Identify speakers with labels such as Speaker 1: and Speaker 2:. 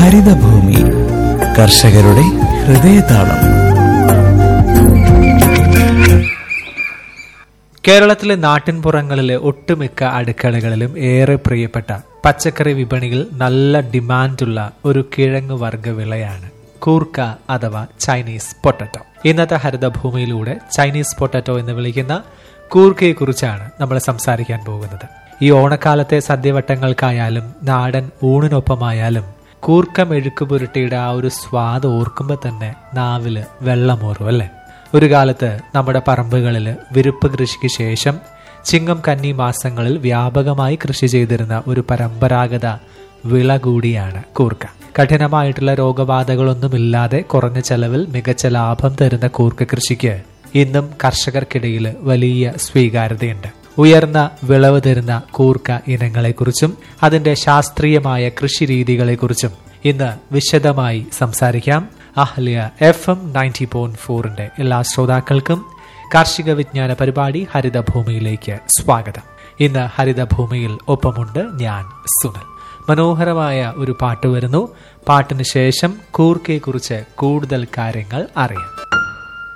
Speaker 1: ഹരിതഭൂമി കർഷകരുടെ ഹൃദയതാളം
Speaker 2: കേരളത്തിലെ നാട്ടിൻപുറങ്ങളിലെ ഒട്ടുമിക്ക അടുക്കളകളിലും ഏറെ പ്രിയപ്പെട്ട പച്ചക്കറി വിപണിയിൽ നല്ല ഡിമാൻഡുള്ള ഒരു കിഴങ്ങ് വർഗ വിളയാണ് കൂർക്ക അഥവാ ചൈനീസ് പൊട്ടറ്റോ ഇന്നത്തെ ഹരിതഭൂമിയിലൂടെ ചൈനീസ് പൊട്ടറ്റോ എന്ന് വിളിക്കുന്ന കൂർക്കയെ കുറിച്ചാണ് നമ്മൾ സംസാരിക്കാൻ പോകുന്നത് ഈ ഓണക്കാലത്തെ സദ്യവട്ടങ്ങൾക്കായാലും നാടൻ ഊണിനൊപ്പമായാലും കൂർക്ക മെഴുക്ക് പുരട്ടിയുടെ ആ ഒരു സ്വാദ് ഓർക്കുമ്പോൾ തന്നെ നാവില് വെള്ളമോറും അല്ലേ ഒരു കാലത്ത് നമ്മുടെ പറമ്പുകളിൽ വിരുപ്പ് കൃഷിക്ക് ശേഷം ചിങ്ങം കന്നി മാസങ്ങളിൽ വ്യാപകമായി കൃഷി ചെയ്തിരുന്ന ഒരു പരമ്പരാഗത വിള കൂടിയാണ് കൂർക്ക കഠിനമായിട്ടുള്ള രോഗബാധകളൊന്നുമില്ലാതെ കുറഞ്ഞ ചെലവിൽ മികച്ച ലാഭം തരുന്ന കൂർക്ക കൃഷിക്ക് ഇന്നും കർഷകർക്കിടയിൽ വലിയ സ്വീകാര്യതയുണ്ട് ഉയർന്ന വിളവ് തരുന്ന കൂർക്ക ഇനങ്ങളെക്കുറിച്ചും അതിന്റെ ശാസ്ത്രീയമായ കൃഷി രീതികളെക്കുറിച്ചും ഇന്ന് വിശദമായി സംസാരിക്കാം Ahalia F M ninety point ഫോറിന്റെ എല്ലാ ശ്രോതാക്കൾക്കും കാർഷിക വിജ്ഞാന പരിപാടി ഹരിതഭൂമിയിലേക്ക് സ്വാഗതം ഇന്ന് ഹരിതഭൂമിയിൽ ഒപ്പമുണ്ട് ഞാൻ സുനൽ മനോഹരമായ ഒരു പാട്ട് വരുന്നു പാട്ടിന് ശേഷം കൂർക്കയെക്കുറിച്ച് കൂടുതൽ കാര്യങ്ങൾ അറിയാം